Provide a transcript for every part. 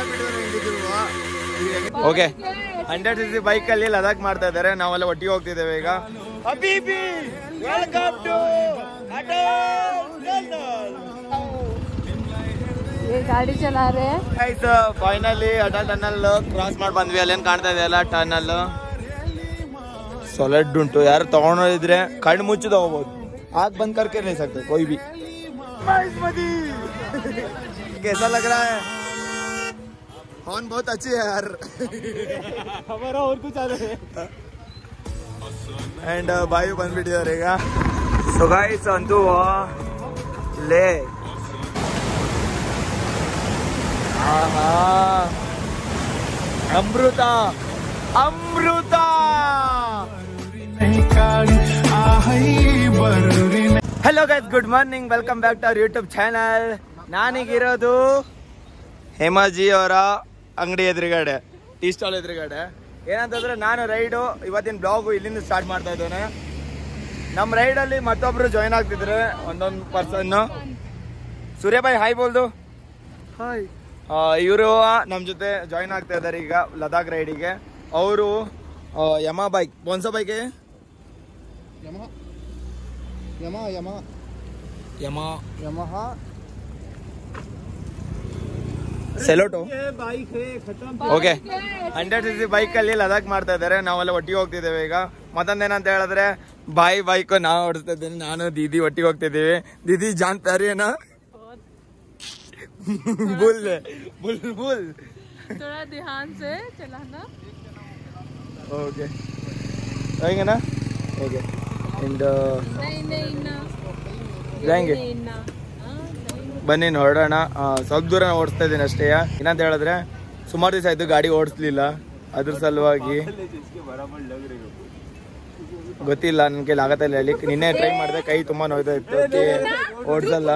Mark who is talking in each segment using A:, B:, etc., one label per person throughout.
A: Okay hundred C C bike ಅಲ್ಲಿ ಲದಾಖ್ ಮಾಡ್ತಾ ಇದ್ದಾರೆ ನಾವೆಲ್ಲ ಒಟ್ಟಿಗೆ ಹೋಗ್ತಿದ್ದೇವೆ ಈಗ ಹಬೀಬಿ ವೆಲ್ಕಮ್ ಟು
B: ये गाड़ी चला रहे हैं
A: ಆಯ್ತು ಫೈನಲಿ ಅಟಲ್ ಟನಲ್ ಕ್ರಾಸ್ ಮಾಡಿ ಬಂದ್ವಿ ಅಲ್ಲೇನ್ ಕಾಣ್ತಾ ಇದೆಯಲ್ಲ ಟನಲ್ ಸೊಲೆಡ್ ಉಂಟು ಯಾರು ತಗೊಂಡಿದ್ರೆ ಕಣ್ಣು ಮುಚ್ಚಿ ತಗೋಬಹುದು आग बंद करके नहीं सकते कोई भी कैसा लग रहा है हॉर्न बहुत अच्छी है यार हमारा और कुछ आ रहा है ಅಂಡ್ ಬಾಯು ಬಂದ್ಬಿಟ್ಟಿದ್ದಾರೆ ಈಗ ಸೊ ಗಾಯ್ಸ್ ಅಂತೂ ಲೇ ಆಹಾ ಅಮೃತ ಅಮೃತ hello guys good morning welcome back to our YouTube channel ನಾನೀಗಿರೋದು ಹೇಮಾಜಿ ಅವರ ಅಂಗಡಿ ಎದುರುಗಡೆ ಟೀ ಸ್ಟಾಲ್ ಎದುರುಗಡೆ ಏನಂತಂದ್ರೆ ನಾನು ರೈಡು ಇವತ್ತಿನ ಬ್ಲಾಗು ಇಲ್ಲಿಂದ ಸ್ಟಾರ್ಟ್ ಮಾಡ್ತಾ ಇದ್ದೇನೆ ನಮ್ಮ ರೈಡಲ್ಲಿ ಮತ್ತೊಬ್ರು ಜಾಯ್ನ್ ಆಗ್ತಿದ್ರೆ ಒಂದೊಂದು ಪರ್ಸನ್ನು ಸೂರ್ಯಭಾಯ್ ಹಾಯ್ ಬೋಲ್ದು ಹಾಯ್ ಇವರು ನಮ್ಮ ಜೊತೆ ಜಾಯ್ನ್ ಆಗ್ತಾ ಇದ್ದಾರೆ ಈಗ ಲದಾಖ್ ರೈಡಿಗೆ ಅವರು ಯಮ ಬೈಕ್ ಒಂದ್ಸ bike
C: Yamaha. Yamaha, Yamaha.
A: Yamaha
C: Yamaha.
A: ಸೆಲೋಟೋ
C: बाइक है खत्म
A: okay hundred C C bike ಅಲ್ಲಿ ಲದಾಖ್ ಮಾಡ್ತಾ ಇದ್ದಾರೆ ನಾವೆಲ್ಲ ಒಟ್ಟಿಗೆ ಹೋಗ್ತಿದ್ದೇವೆ ಈಗ ಮತ್ತೊಂದೇನಂತ ಹೇಳಿದ್ರೆ ಬಾಯಿ ಬೈಕ್ ನಾವು ಓಡಿಸ್ತಾ ಇದ್ದೇನೆ ನಾನು ದೀದಿ ಒಟ್ಟಿಗೆ ಹೋಗ್ತಿದ್ದೀವಿ ದೀದಿ ಜಾನ್ತಾರಿ ಏನೋ ಬುಲ್ ಬುಲ್ ಬುಲ್
B: थोड़ा ध्यान से चलाना
A: ಓಕೆ ಹೆಂಗೇನಾ ಓಕೆ ಅಂಡ್
B: नहीं नहीं ना
A: ಹೆಂಗೆ
B: नहीं ना हाँ, नहीं।
A: ಬನ್ನಿ ನೋಡೋಣ ಆ, ಸ್ವಲ್ಪ ದೂರ ಓಡಿಸ್ತಾ ಇದ್ದೀನಿ ಅಷ್ಟೇ ಏನಂತ ಹೇಳಿದ್ರೆ ಸುಮಾರು ದಿವಸ ಆಯ್ತು ಗಾಡಿ ಓಡಿಸ್ಲಿಲ್ಲ ಅದ್ರ ಸಲುವಾಗಿ ಗೊತ್ತಿಲ್ಲ ನನ್ನ ಕೈಲಿ ಆಗತ್ತಿಲ್ಲ ಹೇಳಿ ನಿನ್ನೆ ಟ್ರೈ ಮಾಡಿದೆ ಕೈ ತುಂಬಾ ನೋಯ್ತಾ ಇತ್ತು ಅದಕ್ಕೆ ಓಡಿಸಲ್ಲ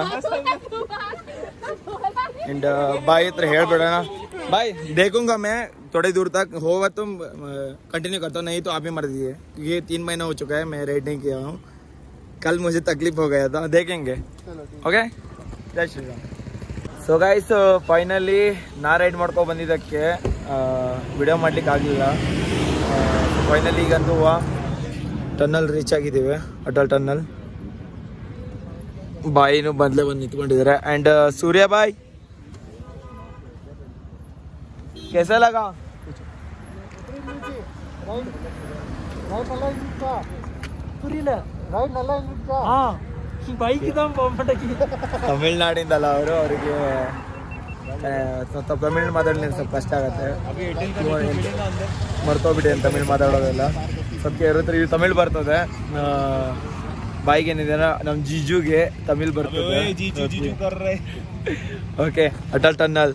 A: ಅಂಡ್ ಬಾಯ್ ಹತ್ರ ಹೇಳ್ಬಿಡೋಣ ಬಾಯ್ देखूंगा मैं थोड़ी दूर तक होगा तुम कंटिन्यू करता हूँ नहीं तो आप ही मर दीजिए ये तीन महीना हो चुका है मैं राइड नहीं किया हूँ कल मुझे तकलीफ हो गया था देखेंगे ಓಕೆ ಜೈ ಶ್ರೀರಾಮ್ ಸೊ ಗೈಸ್ ಫೈನಲಿ ನಾ ರೈಡ್ ಮಾಡ್ಕೊ ಬಂದಿದ್ದಕ್ಕೆ ವಿಡಿಯೋ ಮಾಡ್ಲಿಕ್ಕೆ ಆಗಲಿಲ್ಲ ಫೈನಲಿ ಈಗಂತೂ ಟನ್ನಲ್ ರೀಚ್ ಆಗಿದ್ದೀವಿ ಅಟಲ್ ಟನ್ನಲ್ ಬಾಯಿನೂ ಬಂದ್ಲೇ ಬಂದು ನಿಂತ್ಕೊಂಡಿದ್ದಾರೆ ಆ್ಯಂಡ್ ಸೂರ್ಯ ಬಾಯ್ कैसा लगा
C: राइट नल्ला इंचा राइट नल्ला इंचा
A: ತಮಿಳ್ನಾಡಿಂದಲ್ಲ ಅವರು ಅವರಿಗೆ ಸ್ವಲ್ಪ ತಮಿಳ್ ಮಾತಾಡಲಿ ಸ್ವಲ್ಪ ಕಷ್ಟ ಆಗುತ್ತೆ ಮರ್ತೋಗ್ಬಿಡಿ ಅಂತ ತಮಿಳ್ ಮಾತಾಡೋದೆಲ್ಲ ಸ್ವಲ್ಪ ಇರುತ್ತೆ ಇವು ತಮಿಳ್ ಬರ್ತದೆ ಆ, ಬಾಯಿಗೆ ಏನಿದೆ ನಮ್ಮ ಜಿಜುಗೆ ತಮಿಳ್ ಬರ್ತದೆ ಓಕೆ ಅಟಲ್ ಟನ್ನಲ್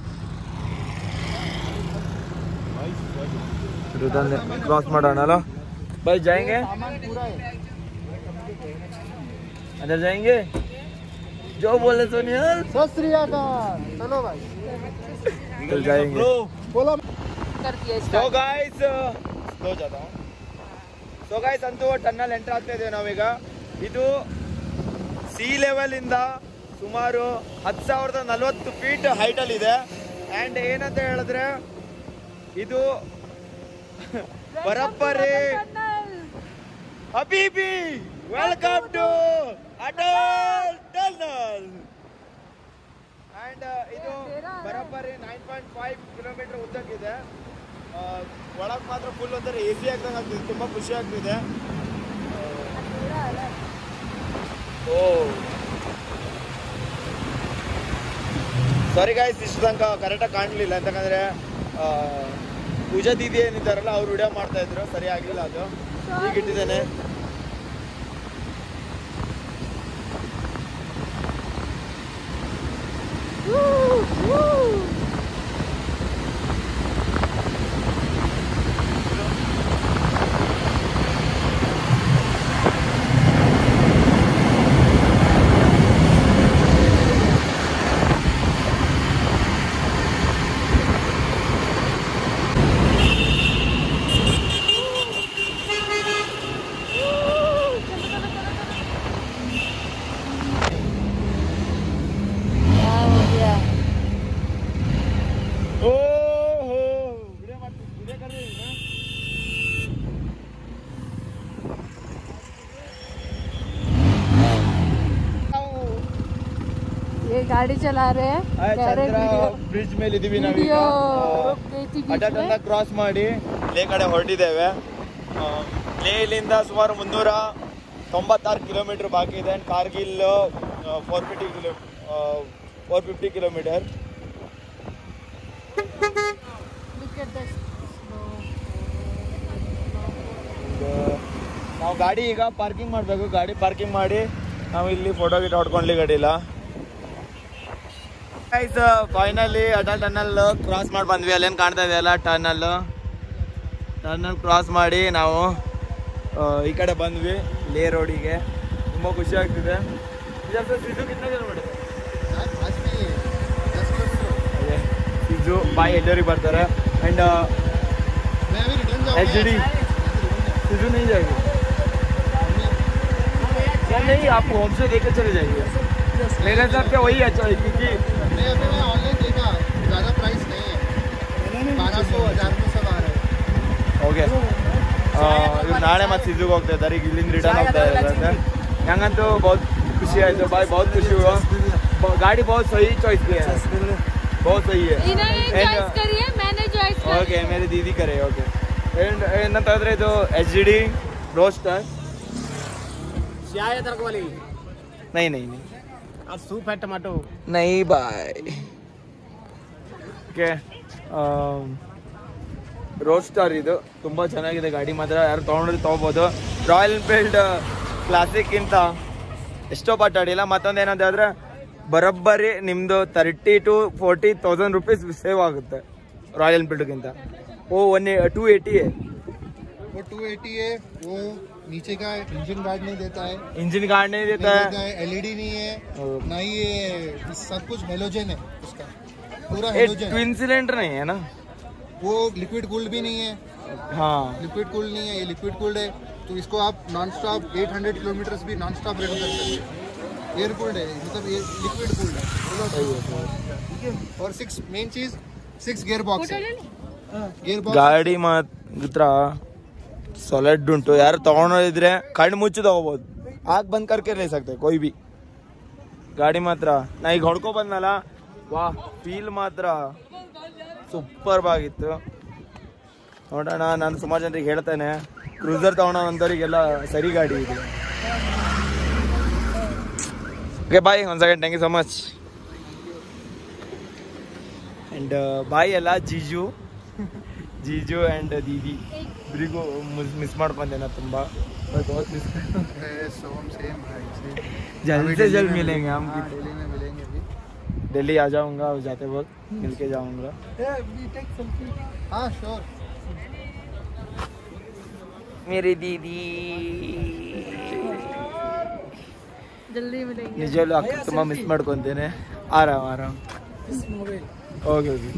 A: ಕ್ರಾಸ್ ಮಾಡೋಣ ಅಲ್ಲ ಬೈ ಜಾಯಂಗೆ अंदर जाएंगे जो बोले सोनियल
C: सत श्री अकाल चलो भाई
A: चल जाएंगे
C: बोला
B: कर दिया
A: ಸೊ ಗಾಯ್ಸ್ ಸ್ಲೋ ಜಾತ ಸೊ ಗಾಯ್ಸ್ ಅಂತೂ ಟನ್ನಲ್ ಎಂಟರ್ ಆಗ್ತಾ ಇದ್ದೇವೆ ನಾವೀಗ ಇದು ಸಿ ಲೆವೆಲ್ ಇಂದ ಸುಮಾರು ಹತ್ತು ಸಾವಿರದ ನಲವತ್ತು ಫೀಟ್ ಹೈಟ್ ಅಲ್ಲಿ ಇದೆ ಅಂಡ್ ಏನಂತ ಹೇಳಿದ್ರೆ ಇದು ಬರಬ್ಬರಿ ಹಬೀಬಿ welcome to Atal tunnel and ಇದು ಬರೋಬ್ಬರಿ ನೈನ್ ಪಾಯಿಂಟ್ ಫೈವ್ ಕಿಲೋಮೀಟರ್ ಉದ್ದಕ್ಕಿದೆ ಒಳಗೆ ಮಾತ್ರ ಫುಲ್ ಒಂಥರ ಎ ಸಿ ಆಗ್ದಂಗೆ ಆಗ್ತಿದೆ ತುಂಬ ಖುಷಿ ಆಗ್ತಿದೆ ಓ ಸಾರಿ ಗಾಯ್ಸ್ ಇಷ್ಟು ತನಕ ಕರೆಕ್ಟಾಗಿ ಕಾಣಲಿಲ್ಲ ಯಾಕಂದರೆ ಪೂಜಾ ದೀದಿ ಏನಿದ್ದಾರಲ್ಲ ಅವ್ರು ವಿಡಿಯೋ ಮಾಡ್ತಾ ಇದ್ರು ಸರಿ ಆಗಲಿಲ್ಲ ಅದು ಈಗ ಇಟ್ಟಿದ್ದೇನೆ
B: ये गाड़ी चला रहे हैं कह रहे वीडियो
A: ಬ್ರಿಡ್ಜ್ ಮೇಲೆ ಇದೀವಿ ನಾವೀಗ
B: वीडियो
A: ಆ,
B: गई थी बीच
A: ಅಟಟನ್ನ
B: में
A: ಕ್ರಾಸ್ ಮಾಡಿ ಲೇ ಕಡೆ ಹೊರಟಿದ್ದೇವೆ ಲೇಲಿಂದ ಸುಮಾರು ಮುನ್ನೂರ ತೊಂಬತ್ತಾರು ಕಿಲೋಮೀಟರ್ ಬಾಕಿ ಇದೆ and Kargil four fifty kilo four fifty kilometre
B: Look at this snow.
A: ನಾವು ಗಾಡಿ ಈಗ ಪಾರ್ಕಿಂಗ್ ಮಾಡಬೇಕು ಗಾಡಿ ಪಾರ್ಕಿಂಗ್ ಮಾಡಿ ನಾವು ಇಲ್ಲಿ ಫೋಟೋ ಗಿಟ್ ಹೊಡ್ಕೊಂಡ್ಲಿ ಗಾಡಿಲ್ಲ guys finally Atal tunnel cross ಮಾಡಿ ಬಂದ್ವಿ ಅಲ್ಲೇನು ಕಾಣ್ತಾ ಇದೆಯಲ್ಲ ಟನಲ್ ಟನಲ್ ಕ್ರಾಸ್ ಮಾಡಿ ನಾವು ಆ, ಈ ಕಡೆ ಬಂದ್ವಿ ಲೇ ರೋಡಿಗೆ ತುಂಬ ಖುಷಿ ಆಗ್ತಿದೆ ಇದು ಕಿನ್ನ ಕಿಲೋಮೀಟರ್
C: आज भी दस किलोमीटर
A: ಅದೇ ಇದು ಬಾಯಿ ಎಲ್ಲರಿಗೆ ಬರ್ತಾರೆ ಆ್ಯಂಡ್
C: मैं अभी रिटर्न
A: एच डी सिद्धू नहीं जाएगी या नहीं आप होम से लेकर चले जाइए मेरे हिसाब से वही अच्छा है क्योंकि
C: मैं अभी मैं ऑनलाइन देखा ज़्यादा प्राइस नहीं है बारह सौ हज़ार में सब आ रहा है
A: ಓಕೆ ಇವ್ರು ನಾಳೆ ಮತ್ತೆ ಸಿದ್ದುಗೆ ಹೋಗ್ತಾ ಇದ್ದಾರೆ ಈಗ ಇಲ್ಲಿಂದ ರಿಟರ್ನ್ ಹೋಗ್ತಾ ಇದ್ದಾರೆ ನಂಗಂತೂ ಬಹುತ್ ಖುಷಿ ಆಯ್ತು ಬಾಯ್ ಬಹುತ್ ಖುಷಿ हुआ ब- गाड़ी बहुत सही चॉइस किया है बहुत सही है
B: इन्होंने
A: And,
B: चॉइस करी है मैंने चॉइस करी
A: ಓಕೆ ಮೇರೆ ದೀದಿ ಕರೆ ಓಕೆ ಆ್ಯಂಡ್ ಏನಂತಂದ್ರೆ ಇದು ಎಚ್ ಡಿ ಡಿ ರೋಸ್ಟರ್
C: क्या है तेरे वाली
A: ನೈ ನೈ ನೈ
C: अब सूप है टमाटो
A: ನೈ ಬಾಯ್ ಓಕೆ ರೋಡ್ ಸ್ಟಾರ್ ಇದು ತುಂಬ ಚೆನ್ನಾಗಿದೆ ಗಾಡಿ ಮಾತ್ರ ಯಾರು ತೊಗೊಂಡ್ರೆ ತೊಗೋಬೋದು ರಾಯಲ್ ಎನ್ಫೀಲ್ಡ್ ಕ್ಲಾಸಿಕ್ಕಿಂತ ಎಷ್ಟೋ ಪಾಟ್ ಆಡಿಲ್ಲ ಮತ್ತೊಂದು ಏನಂತ ಹೇಳಿದ್ರೆ ಬರೋಬ್ಬರಿ ನಿಮ್ಮದು thirty two forty thousand rupees save ಆಗುತ್ತೆ ರಾಯಲ್ ಎನ್ಫೀಲ್ಡ್ಗಿಂತ ಓ ಒನ್ ಟೂ ಏಯ್ಟಿ
C: वो 280 है वो नीचे का इंजन गार्ड नहीं देता है
A: इंजन गार्ड नहीं देता
C: नहीं
A: है
C: देता है एलईडी नहीं है
A: और
C: ना ही ये सब कुछ हेलोजन है उसका पूरा
A: ये
C: हेलोजन
A: ट्विन सिलेंडर नहीं है ना
C: वो लिक्विड कूल्ड भी नहीं है
A: हाँ
C: लिक्विड कूल्ड नहीं है ये लिक्विड कूल्ड है तो इसको आप नॉन स्टॉप 800 किलोमीटर भी नॉन स्टॉप रन कर सकते हैं एयर कूल्ड है मतलब ये लिक्विड कूल्ड है ठीक है और सिक्स मेन चीज सिक्स गियर बॉक्स है गियर बॉक्स
A: ಗಾಡಿ ಮಾತ್ರ ಸಾಲಿಡ್ ಉಂಟು ಯಾರು ತಗೊಂಡಿದ್ರೆ ಕಣ್ಣು ಮುಚ್ಚಿ ತಗೋಬಹುದು ಆಗ ಬಂದ್ ಕರ್ಕೆ ಲೇ ಸಕ್ತೆ ಕೊಯ್ ಬಿ ಗಾಡಿ ಮಾತ್ರ ನಾ ಈಗ ಹೊಡ್ಕೊ ಬಂದಲ್ಲ ವಾ ಫೀಲ್ ಮಾತ್ರ ಸೂಪರ್ ಆಗಿತ್ತು ನೋಡೋಣ ನಾನು ಸುಮಾರು ಜನರಿಗೆ ಹೇಳ್ತೇನೆ ಕ್ರೂಸರ್ ತಗೊಳ್ಳೋ ಅಂಥವ್ರಿಗೆಲ್ಲ ಸರಿ ಗಾಡಿ ಇದೆ ಓಕೆ ಬಾಯ್ ಒಂದು second thank you so much and bye ಎಲ್ಲ ಜೀಜು ಜೀಜು ಆ್ಯಂಡ್ ದೀದಿ ಇಬ್ಬರಿಗೂ ಮಿಸ್ ಮಾಡ್ಕೊಂಡೆ ನಾ ತುಂಬ बहुत miss
C: सोम सेम भाई सेम
A: जल्द से जल्द मिलेंगे हम
C: हाँ दिल्ली में मिलेंगे अभी
A: दिल्ली आ जाऊंगा जाते वक्त मिल के जाऊंगा
C: हाँ श्योर
A: मेरी दीदी
B: जल्दी मिलेंगे
A: ನಿಜವಲ್ಲೂ ಅಕ್ಕ ತುಂಬ ಮಿಸ್ ಮಾಡ್ಕೊತೇನೆ ಆರಾಮ್ ಆರಾಮ್ ಓಕೆ ಓಕೆ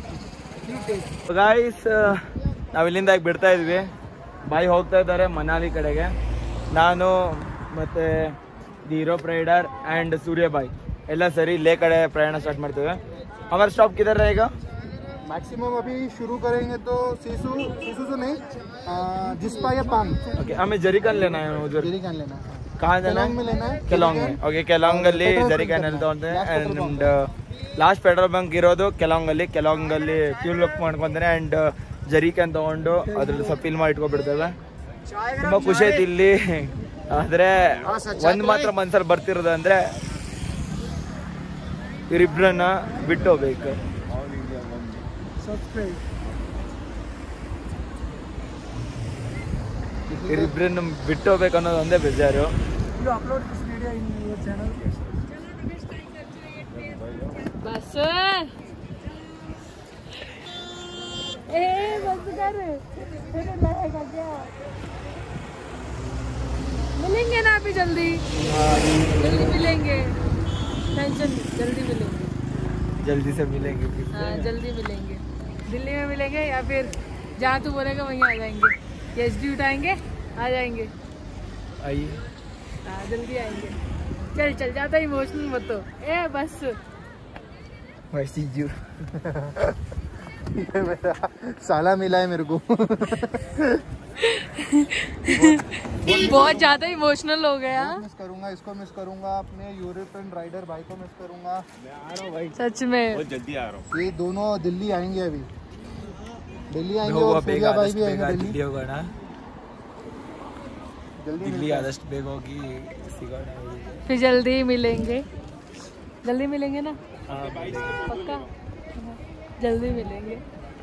A: ಗಾಯ್ಸ್ ನಾವು ಇಲ್ಲಿಂದ ಈಗ ಬಿಡ್ತಾ ಇದ್ವಿ ಬಾಯಿ ಹೋಗ್ತಾ ಇದ್ದಾರೆ ಮನಾಲಿ ಕಡೆಗೆ ನಾನು ಮತ್ತೆ the Europe rider and Suryabhai ಎಲ್ಲ ಸರಿ ಲೇ ಕಡೆ ಪ್ರಯಾಣ ಸ್ಟಾರ್ಟ್ ಮಾಡ್ತೇವೆ ಹಮಾರ ಸ್ಟಾಪ್ ಕಿಧर रहेगा
C: मैक्सिमम अभी शुरू करेंगे तो सीसू सीसू तो नहीं आ, जिस्पा या पांग
A: ओके हमें जरीकन लेना है उधर
C: जेरी कैन लेना है
A: कहाँ जाना
C: केलोंग में
A: है
C: लेना है
A: ಕೆಲೊಂಗ್ ಓಕೆ ಕೆಲೊಂಗ್ ಅಲ್ಲಿ
C: Petrol
A: ಜರಿ
C: bunk
A: ಕ್ಯಾನಲ್
C: ಇದೆ.
A: ತಗೊಂಡೆ
C: Last petrol
A: and last petrol bunk ಇರೋದು ಕೆಲೊಂಗ್ ಅಲ್ಲಿ ಕೆಲೊಂಗ್ ಅಲ್ಲಿ ಫ್ಯೂಲ್ ಅಪ್ ಮಾಡ್ಕೊಂತಾನೆ ಅಂಡ್ ಜರಿ ಕ್ಯಾನ್ ತಗೊಂಡು ಅದ್ರಲ್ಲಿ ಸ್ವಲ್ಪ ಫಿಲ್ ಮಾಡಿ ಇಟ್ಕೊಬಿಡ್ತೇವೆ ತುಂಬಾ ಖುಷಿ ಆಯ್ತು ಇಲ್ಲಿ ಆದ್ರೆ ಒಂದ್ ಮಾತ್ರ ಮನ್ಸಲ್ಲಿ ಬರ್ತಿರೋದು ಅಂದ್ರೆ ಇವರಿಬ್ರನ್ನ ಬಿಟ್ಟು ಹೋಗ್ಬೇಕು ಇವರಿಬ್ರನ್ನ ಬಿಟ್ಟು ಹೋಗ್ಬೇಕು ಅನ್ನೋದು ಒಂದೇ ಬೇಜಾರು
B: बस ए बस कर फिर लगेगा क्या मिलेंगे ना अभी जल्दी जल्दी मिलेंगे टेंशन जल्दी मिलेंगे
A: जल्दी से मिलेंगे फिर से।
B: हाँ जल्दी मिलेंगे दिल्ली में मिलेंगे या फिर जहाँ तू बोलेगा वहीं आ जाएंगे एच डी उठाएंगे आ जाएंगे
A: आइए
B: हाँ जल्दी आएंगे चल चल जाता इमोशनल मत हो ए बस
A: वैसी यू
C: ये मेरा साला मिला है मेरे को
B: बहुत ज्यादा इमोशनल हो गया
C: मिस करूंगा इसको मिस करूंगा अपने यूरोपियन राइडर भाई को मिस करूंगा
B: सच में
A: जल्दी आ रहा हूँ
C: ये दोनों दिल्ली आएंगे अभी दिल्ली आएंगे और सूर्या भाई भी आएंगे दिल्ली
A: दिल्ली होगा ना
C: जल्दी
A: दिल्ली
C: मिलते हैं।
A: आदಷ್ಟು ಬೇಗ ಹೋಗಿ ಸಿಗೋಣ
B: फिर जल्दी मिलेंगे जल्दी मिलेंगे ना पक्का जल्दी मिलेंगे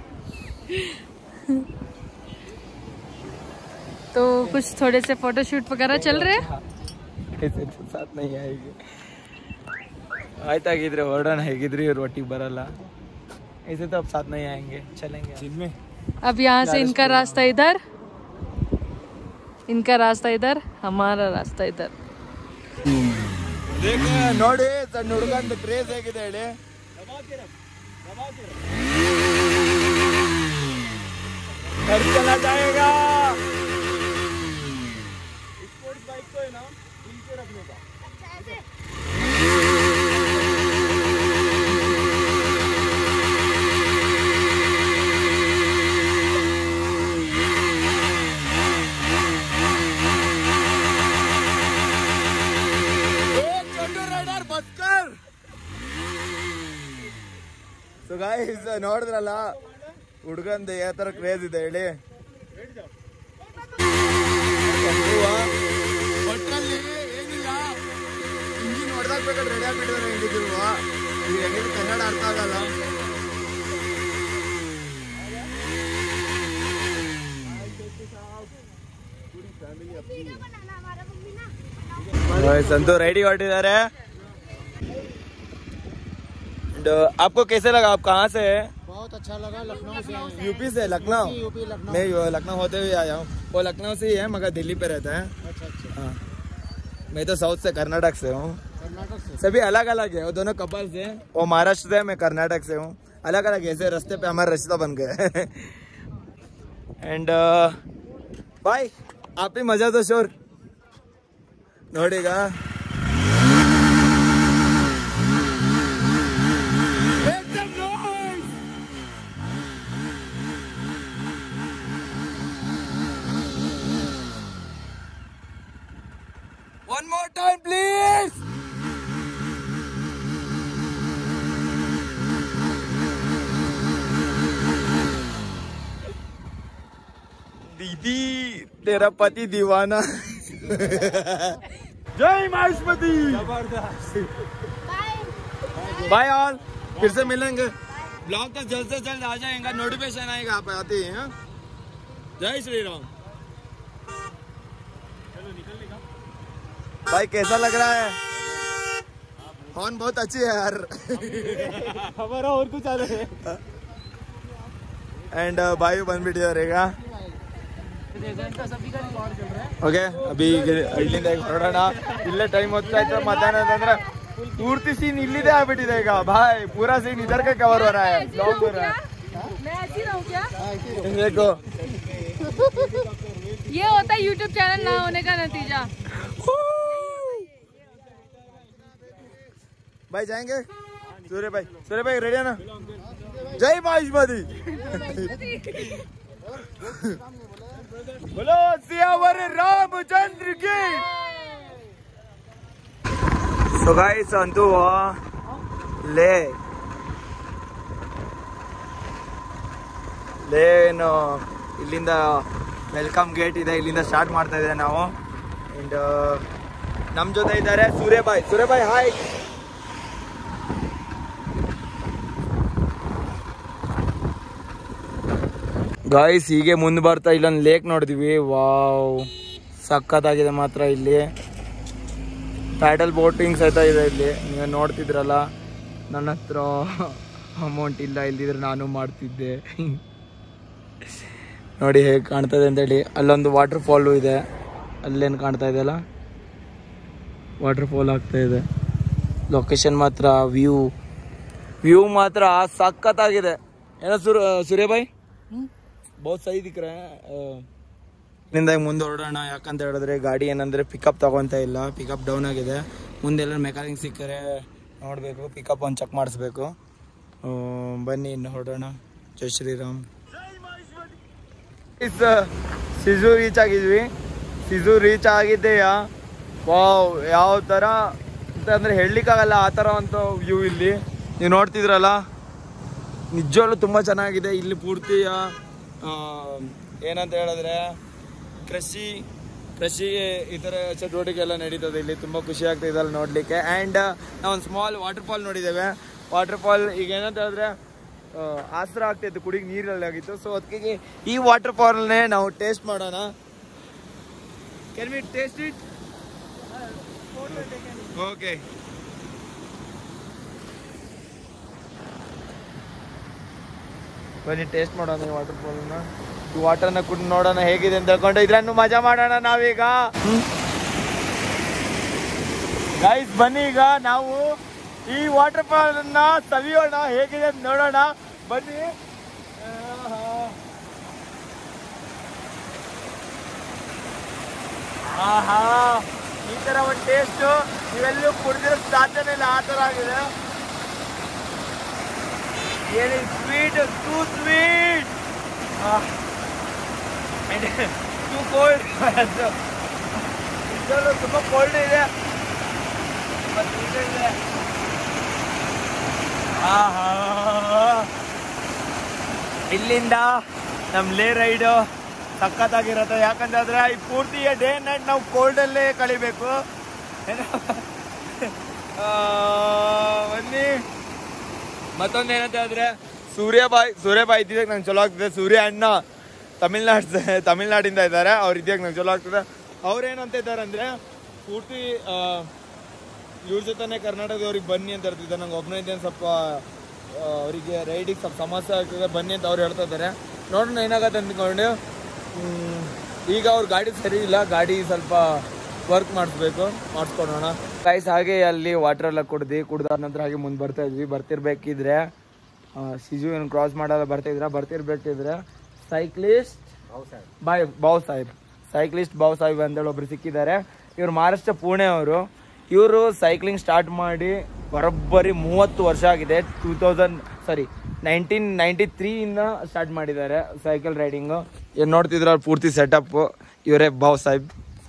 B: तो कुछ थोड़े से फोटो शूट वगैरह चल रहे हैं
A: ऐसे तो साथ नहीं आएगी ಆಯ್ತಾಗಿದ್ರೆ ಹೊರಡೋಣ ಹೇಗಿದ್ರೆ ಇವ್ರು ಒಟ್ಟಿಗೆ ಬರಲ್ಲ ऐसे तो अब साथ नहीं आएंगे चलेंगे जिनमें
B: अब यहाँ से इनका रास्ता इधर इनका रास्ता इधर हमारा रास्ता इधर
A: ದೇಖ ನೋಡಿ ಸಣ್ಣ ಹುಡುಗಂದು ಕ್ರೇಜ್ ಹೇಗಿದೆ ಹೇಳಿ घर चला जाएगा स्पोर्ट्स बाइक को है ना नीचे रखने का ರೈಡರ್ ಬಸ್ಕರ್ ಸೊ ಗಾಯ್ಸ್ ನೋಡಿದ್ರಲ್ಲ ಹುಡುಗಂದು ಯಾವ ತರ ಕ್ರೇಜ್ ಇದೆ ಹೇಳಿ ಒಟ್ಟಲ್ಲಿ ಏನಿಲ್ಲ ಇಂಜಿನ್ ಹೊಡೆದಾಕ್ಬೇಕಾದ್ರೆ ರೆಡಿ ಆಗ್ಬಿಟ್ಟಿದ್ದಾರೆ ಹೆಂಗಿದ್ರು ಈಗ ಹೆಂಗಿದ್ರು ಕನ್ನಡ ಅರ್ಥ ಆಗಲ್ಲ संतु रेडी ಹೊರಟಿದ್ದಾರೆ And, uh, आपको कैसे लगा आप कहाँ से है
C: बहुत अच्छा लगा लखनऊ से आए हैं।
A: यूपी से लखनऊ
C: यूपी लखनऊ
A: मैं वो लखनऊ होते हुए आया हूँ वो लखनऊ से ही है मगर दिल्ली पे रहता है
C: अच्छा अच्छा
A: हाँ मैं तो साउथ से कर्नाटक से हूँ
C: कर्नाटक से
A: सभी अलग अलग है वो दोनों कपल्स हैं वो महाराष्ट्र से है मैं कर्नाटक से हूँ अलग अलग ऐसे रास्ते पे हमारा रिश्ता बन गए एंड बाय आप ही मजा तो शोर ನೋಡಿಗ One more time, please. दीदी तेरा पति दीवाना जय माहेश्वती बाय ऑल फिर से मिलेंगे ब्लॉग तो जल्द से जल्द आ जाएगा नोटिफिकेशन आएगा आप आते हैं हाँ? जय श्री राम भाई कैसा लग रहा है हॉर्न बहुत अच्छी है यार
C: हमारा और कुछ आ रहा है
A: एंड ಬಾಯು ಬಂದ್ಬಿಟ್ಟಿದ್ದಾರೆ ಈಗ ಓಕೆ ಅಭಿ ಇಲ್ಲಿಂದ ಈಗ ಹೊರಡೋಣ ಇಲ್ಲೇ ಟೈಮ್ ಹೋಗ್ತಾ ಮಧ್ಯಾಹ್ನ ಅಂದ್ರೆ ಪೂರ್ತಿ ಸೀನ್ ಇಲ್ಲಿದೆ ಆಗ್ಬಿಟ್ಟಿದೆ ಈಗ ಬಾಯ್ ಪೂರಾ ಸೀನ್ ಇದರ್ का कवर हो रहा है ब्लॉग हो रहा है
B: मैं ऐसी रहूँ क्या
A: देखो
B: ये होता है यूट्यूब चैनल ना होने का नतीजा
A: भाई जाएंगे सूर्य भाई सूर्य भाई रेडी है ना जय माहिष्मती बोलो सियावर रामचंद्र की ಸೊ ಗಾಯ್ಸ್ ಅಂತೂ ಲೇ ಲೇ ಏನು ಇಲ್ಲಿಂದ ವೆಲ್ಕಮ್ ಗೇಟ್ ಇದೆ ಇಲ್ಲಿಂದ ಸ್ಟಾರ್ಟ್ ಮಾಡ್ತಾ ಇದ್ದೇವೆ ನಾವು ಅಂಡ್ ನಮ್ಮ ಜೊತೆ ಇದ್ದಾರೆ ಸೂರ್ಯಬಾಯ್ ಸೂರ್ಯಬಾಯ್ ಹಾಯ್ ಗಾಯ್ಸ್ ಹೀಗೆ ಮುಂದೆ ಬರ್ತಾ ಇಲ್ಲೊಂದು ಲೇಕ್ ನೋಡಿದ್ವಿ ವಾವ್ ಸಖತ್ತಾಗಿದೆ ಮಾತ್ರ ಇಲ್ಲಿ ಪ್ಯಾಡಲ್ ಬೋಟಿಂಗ್ ಸಹಿತ ಇದೆ ಇಲ್ಲಿ ನೀವು ನೋಡ್ತಿದ್ರಲ್ಲ ನನ್ನ ಹತ್ರ ಅಮೌಂಟ್ ಇಲ್ಲ ಇಲ್ದಿದ್ರೆ ನಾನು ಮಾಡ್ತಿದ್ದೆ ನೋಡಿ ಹೇಗೆ ಕಾಣ್ತದೆ ಅಂತೇಳಿ ಅಲ್ಲೊಂದು ವಾಟರ್ ಫಾಲು ಇದೆ ಅಲ್ಲೇನು ಕಾಣ್ತಾ ಇದೆಯಲ್ಲ ವಾಟರ್ ಫಾಲ್ ಆಗ್ತಾ ಇದೆ ಲೊಕೇಶನ್ ಮಾತ್ರ ವ್ಯೂ ವ್ಯೂ ಮಾತ್ರ ಸಖತ್ತಾಗಿದೆ ಏನೋ ಸುರ್ ಸೂರ್ಯಭಾಯ್ ಬಹುತ್ ಸಹಿ ದಿಕ್ರ ಇಲ್ಲಿಂದ ಮುಂದೆ ಹೊರಡೋಣ ಯಾಕಂತ ಹೇಳಿದ್ರೆ ಗಾಡಿ ಏನಂದ್ರೆ ಪಿಕಪ್ ತಗೊಂತ ಇಲ್ಲ ಪಿಕಪ್ ಡೌನ್ ಆಗಿದೆ ಮುಂದೆ ಎಲ್ಲ ಮೆಕ್ಯಾನಿಕ್ ಸಿಕ್ಕರೆ ನೋಡಬೇಕು ಪಿಕಪ್ ಒಂದು ಚೆಕ್ ಮಾಡಿಸ್ಬೇಕು ಆ, ಬನ್ನಿ ಇನ್ನು ಹೊರಡೋಣ ಜೈ ಶ್ರೀರಾಮ್ ಇಸ್ ಸಿಜು ರೀಚ್ ಆಗಿದ್ವಿ ಸಿಜು ರೀಚ್ ಆಗಿದ್ದೆಯಾ ವಾವ್ ಯಾವ ಥರ ಅಂತಂದರೆ ಹೇಳಲಿಕ್ಕಾಗಲ್ಲ ಆ ಥರ ಅಂತ ವ್ಯೂ ಇಲ್ಲಿ ನೀವು ನೋಡ್ತಿದ್ರಲ್ಲ ನಿಜವಾಗ್ಲೂ ತುಂಬ ಚೆನ್ನಾಗಿದೆ ಇಲ್ಲಿ ಪೂರ್ತಿ ಆ, ಏನಂತ ಹೇಳಿದ್ರೆ ಕೃಷಿ ಕೃಷಿ ಈ ಥರ ಚಟುವಟಿಕೆ ಎಲ್ಲ ನಡೀತದೆ ಇಲ್ಲಿ ತುಂಬ ಖುಷಿ ಆಗ್ತದೆ ಅಲ್ಲಿ ನೋಡಲಿಕ್ಕೆ ಆ್ಯಂಡ್ ನಾವು ಒಂದು ಸ್ಮಾಲ್ ವಾಟರ್ ಫಾಲ್ ನೋಡಿದ್ದೇವೆ ವಾಟರ್ ಫಾಲ್ ಈಗ ಏನಂತ ಹೇಳಿದ್ರೆ ಆ, ಆಸರ ಆಗ್ತಿತ್ತು ಕುಡಿಗೆ ನೀರಲ್ಲಿ ಆಗಿತ್ತು ಸೊ ಅದಕ್ಕೆ ಈ ವಾಟರ್ ಫಾಲ್ನೇ ನಾವು ಟೇಸ್ಟ್ ಮಾಡೋಣ can we taste it okay ಬನ್ನಿ ಟೇಸ್ಟ್ ಮಾಡೋಣ ಈ ವಾಟರ್ ಫಾಲ್ನ ಈ ವಾಟರ್ನ ಕುಡ್ ನೋಡೋಣ ಹೇಗಿದೆ ಅಂತ ಹೇಳ್ಕೊಂಡು ಇದ್ರನ್ನು ಮಜಾ ಮಾಡೋಣ ನಾವೀಗ ಗೈಸ್ ಬನ್ನಿ ಈಗ ನಾವು ಈ ವಾಟರ್ ಫಾಲ್ ಅನ್ನ ಸವಿಯೋಣ ಹೇಗಿದೆ ಅಂತ ನೋಡೋಣ ಬನ್ನಿ ಆಹಾ. ಆಹಾ ಈ ತರ ಒಂದು ಟೇಸ್ಟ್ ನೀವೆಲ್ಲೂ ಕುಡಿದಿರೋ ಸಾಧ್ಯನೇ ಇಲ್ಲ ಆ ತರ ಆಗಿದೆ ಏನು sweet too sweet too cold ಇದರಲ್ಲೂ ತುಂಬ ಕೋಲ್ಡ್ ಇದೆ ತುಂಬ sweet ಇದೆ ಆಹಾ ಇಲ್ಲಿಂದ ನಮ್ಮ ಲೇ ರೈಡು ಸಖತ್ತಾಗಿರುತ್ತೆ ಯಾಕಂತಂದ್ರೆ ಈ ಪೂರ್ತಿ ಡೇ ನೈಟ್ ನಾವು ಕೋಲ್ಡಲ್ಲೇ ಕಳಿಬೇಕು ಏನು ಆ, ಬನ್ನಿ ಮತ್ತೊಂದು ಏನಂತ ಹೇಳಿದ್ರೆ ಸೂರ್ಯಬಾಯಿ ಸೂರ್ಯಬಾಯಿ ಇದ್ದಿದ್ದಕ್ಕೆ ನಂಗೆ ಚಲೋ ಆಗ್ತದೆ ಸೂರ್ಯ ಅಣ್ಣ ತಮಿಳ್ನಾಡು ತಮಿಳ್ನಾಡಿಂದ ಇದ್ದಾರೆ ಅವ್ರು ಇದ್ದಾಗ ನಂಗೆ ಚಲೋ ಆಗ್ತದೆ ಅವ್ರೇನು ಅಂತ ಇದ್ದಾರೆ ಅಂದರೆ ಪೂರ್ತಿ ಆ, ಇವ್ರ ಜೊತೆನೆ ಕರ್ನಾಟಕದವ್ರಿಗೆ ಬನ್ನಿ ಅಂತ ಇರ್ತಿದ್ದೆ ನಂಗೆ ಒಬ್ಬನೇ ಇದ್ದೇನೆ ಸ್ವಲ್ಪ ಆ, ಅವರಿಗೆ ರೈಡಿಗೆ ಸ್ವಲ್ಪ ಸಮಸ್ಯೆ ಆಗ್ತದೆ ಬನ್ನಿ ಅಂತ ಅವ್ರು ಹೇಳ್ತಾ ಇದ್ದಾರೆ ನೋಡೋಣ ಏನಾಗತ್ತೆ ಅಂದ್ಕೊಂಡು ಹ್ಮ್, ಈಗ ಅವ್ರ ಗಾಡಿ ಸರಿ ಇಲ್ಲ ಗಾಡಿ ಸ್ವಲ್ಪ ವರ್ಕ್ ಮಾಡಿಸ್ಬೇಕು ಮಾಡಿಸ್ಕೊಡೋಣ ಗೈಸ್ ಹಾಗೆ ಅಲ್ಲಿ ವಾಟರ್ ಎಲ್ಲ ಕುಡ್ದು ಕುಡ್ದಾದ ನಂತರ ಹಾಗೆ ಮುಂದೆ ಬರ್ತಾ ಇದ್ವಿ ಬರ್ತಿರ್ಬೇಕಿದ್ರೆ ಆ, ಸಿಜು ಏನು ಕ್ರಾಸ್ ಮಾಡಲ್ಲ ಬರ್ತಿದ್ರ ಬರ್ತಿರ್ಬೇಕಿದ್ರೆ ಸೈಕ್ಲಿಸ್ಟ್ ಬಾಯ್ ಬಾವ್ ಸಾಹೇಬ್ ಸೈಕ್ಲಿಸ್ಟ್ ಬಾವ್ ಸಾಹೇಬ್ ಅಂತೇಳಿ ಒಬ್ರು ಸಿಕ್ಕಿದ್ದಾರೆ ಇವ್ರು ಮಹಾರಾಷ್ಟ್ರ ಪುಣೆ ಅವರು ಇವರು ಸೈಕ್ಲಿಂಗ್ ಸ್ಟಾರ್ಟ್ ಮಾಡಿ ಬರೋಬ್ಬರಿ ಮೂವತ್ತು ವರ್ಷ ಆಗಿದೆ two thousand sorry nineteen ninety ತ್ರೀಯಿಂದ ಸ್ಟಾರ್ಟ್ ಮಾಡಿದ್ದಾರೆ ಸೈಕಲ್ ರೈಡಿಂಗು ಏನು ನೋಡ್ತಿದ್ರ ಅವ್ರು ಪೂರ್ತಿ ಸೆಟಪ್ ಇವರೇ ಬಾವ್ ಸಾಹೇಬ್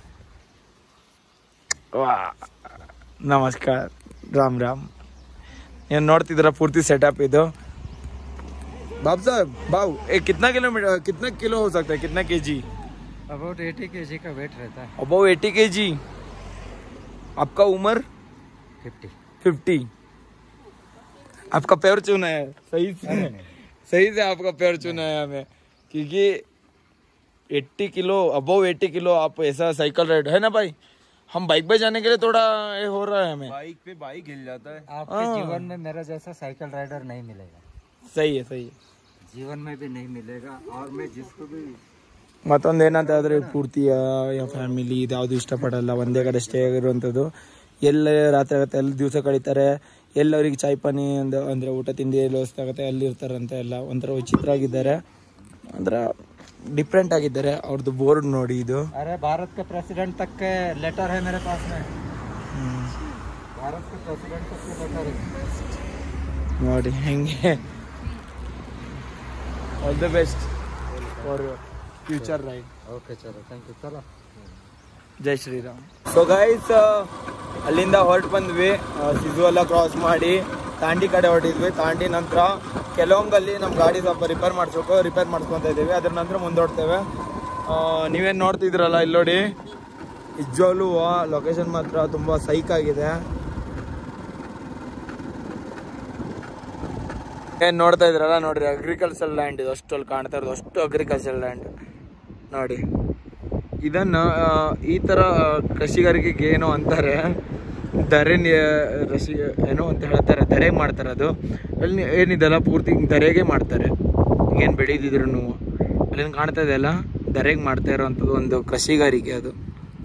A: ವಾ ನಮಸ್ಕಾರ ರಾಮ್ ರಾಮ್ ಏನು ನೋಡ್ತಿದ್ರ ಪೂರ್ತಿ ಸೆಟಪ್ ಇದು बाब साहब बाबू ए कितना किलोमीटर कितना किलो हो सकता है कितना के जी
D: अबाउट एटी के जी का वेट रहता है
A: अबाउ एटी के जी आपका उम्र
D: फिफ्टी
A: फिफ्टी आपका पैर चुना है सही से सही से आपका पैर चुना है हमें क्योंकि 80 किलो अबव 80 किलो आप ऐसा साइकिल राइड है ना भाई हम बाइक पे जाने के लिए थोड़ा ये हो रहा है हमें
D: बाइक पे बाइक हिल जाता है आपके जीवन में मेरा जैसा साइकिल राइडर नहीं मिलेगा
A: सही है सही है
D: जीवन में भी नहीं मिलेगा और मैं जिसको भी
A: ಮತ್ತೊಂದು ಏನಂತ ಹೇಳಿದ್ರೆ ಪೂರ್ತಿ ಯಾವ ಫ್ಯಾಮಿಲಿ ಇದ್ಯಾವುದು ಇಷ್ಟಪಡಲ್ಲ ಒಂದೇ ಕಡೆ ಸ್ಟೇ ಆಗಿರುವಂಥದ್ದು ಎಲ್ಲ ರಾತ್ರಿ ಆಗುತ್ತೆ ಎಲ್ಲ ದಿವಸ ಕಳೀತಾರೆ ಎಲ್ಲರಿಗೆ ಚಾಯ್ ಪಾನಿ ಅಂದ ಅಂದರೆ ಊಟ ತಿಂಡಿ ಎಲ್ಲ ವ್ಯವಸ್ಥೆ ಆಗುತ್ತೆ ಅಲ್ಲಿ ಇರ್ತಾರಂತೆ ಎಲ್ಲ ಒಂಥರ ವಿಚಿತ್ರ ಆಗಿದ್ದಾರೆ ಅಂದ್ರೆ ಡಿಫ್ರೆಂಟ್ ಆಗಿದ್ದಾರೆ ಅವ್ರದ್ದು ಬೋರ್ಡ್ ನೋಡಿ ಇದು
D: अरे भारत के प्रेसिडेंट तक के लेटर है मेरे पास में भारत के प्रेसिडेंट तक के लेटर है
A: ನೋಡಿ ಹೆಂಗೆ all the best for future ride
D: okay चलो थैंक यू चलो
A: ಜೈ ಶ್ರೀರಾಮ್ ಸೊ ಗೈಸ್ ಅಲ್ಲಿಂದ ಹೊರಟು ಬಂದ್ವಿ ಸಿಜು ಎಲ್ಲ ಕ್ರಾಸ್ ಮಾಡಿ ತಾಂಡಿ ಕಡೆ ಹೊರಟಿದ್ವಿ ತಾಂಡಿ ನಂತರ ಕೆಲವೊಂದಲ್ಲಿ ನಮ್ಮ ಗಾಡಿ ಸ್ವಲ್ಪ ರಿಪೇರ್ ಮಾಡಿಸ್ಬೇಕು ರಿಪೇರ್ ಮಾಡ್ಕೊತಾ ಇದ್ದೀವಿ ಅದ್ರ ನಂತರ ಮುಂದೋಡ್ತೇವೆ ಆ, ನೀವೇನ್ ನೋಡ್ತಿದ್ರಲ್ಲ ಇಲ್ಲಿ ನೋಡಿ ನಿಜವಾಗ್ಲೂ ಲೊಕೇಶನ್ ಮಾತ್ರ ತುಂಬಾ ಸೈಕ್ ಆಗಿದೆ ಏನ್ ನೋಡ್ತಾ ಇದ್ರಲ್ಲ ನೋಡ್ರಿ ಅಗ್ರಿಕಲ್ಚರ್ ಲ್ಯಾಂಡ್ ಇದು ಅಷ್ಟು ಅಲ್ಲಿ ಕಾಣ್ತಾ ಇರೋದು ಅಷ್ಟು ಅಗ್ರಿಕಲ್ಚರ್ ಲ್ಯಾಂಡ್ ನೋಡಿ ಇದನ್ನ ಆ, ಈ ತರ ಕೃಷಿಗಾರಿಕೆಗೆ ಏನೋ ಅಂತಾರೆ ದರೆ ನಿ- ರಸಿ ಏನೋ ಅಂತ ಹೇಳ್ತಾರೆ ಧರೆಗೆ ಮಾಡ್ತಾರೆ ಅದು ಅಲ್ಲಿ ಏನಿದೆಲ್ಲ ಪೂರ್ತಿ ಧರೆಗೆ ಮಾಡ್ತಾರೆ ಏನು ಬೆಳೀತಿದ್ರು ಅಲ್ಲಿ ಕಾಣ್ತಾ ಇದೆಯಲ್ಲ ಧರೆಗೆ ಮಾಡ್ತಾ ಇರೋವಂಥದ್ದು ಒಂದು ಕೃಷಿಗಾರಿಕೆ ಅದು